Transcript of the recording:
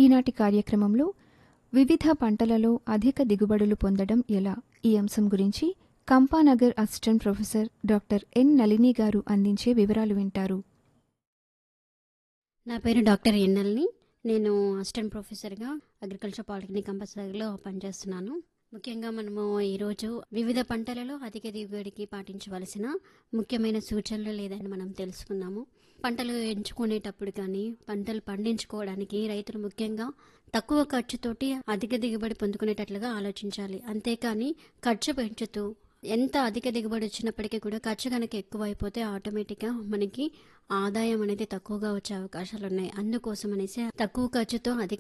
ఈనాటి కార్యక్రమంలో వివిధ పంటలలో అధిక దిగుబడులు పొందడం ఎలా ఈ అంశం గురించి Kampanagar assistant professor doctor N Nalini garu అందించే వివరాలు వింటారు నా పేరు డాక్టర్ ఎన్నెల్ని నేను అసిస్టెంట్ ప్రొఫెసర్గా అగ్రికల్చర్ పాలిటెక్నిక్ కంపల్సరీలో పనిచేస్తున్నాను ముఖ్యంగా మనము ఈరోజు వివిధ పంటలలో అధిక దిగుబడికి పాటించవలసిన ముఖ్యమైన సూచనలు లేదని మనం తెలుసుకుందాము పంటలు ఎంచుకునేటప్పుడు కానీ పంటలు పండించుకోవడానికి రైతులు ముఖ్యంగా తక్కువ ఖర్చుతోటి అధిక దిగుబడి పొందుకునేటట్లుగా ఆలోచించాలి అంతేకాని ఖర్చు పెంచుతూ ఎంత అధిక దిగుబడి వచ్చినప్పటికీ కూడా ఖర్చు కనుక ఎక్కువ అయిపోతే ఆటోమేటిక్గా మనకి ఆదాయం అనేది తక్కువగా వచ్చే అవకాశాలు ఉన్నాయి అందుకోసం అనేసి తక్కువ ఖర్చుతో అధిక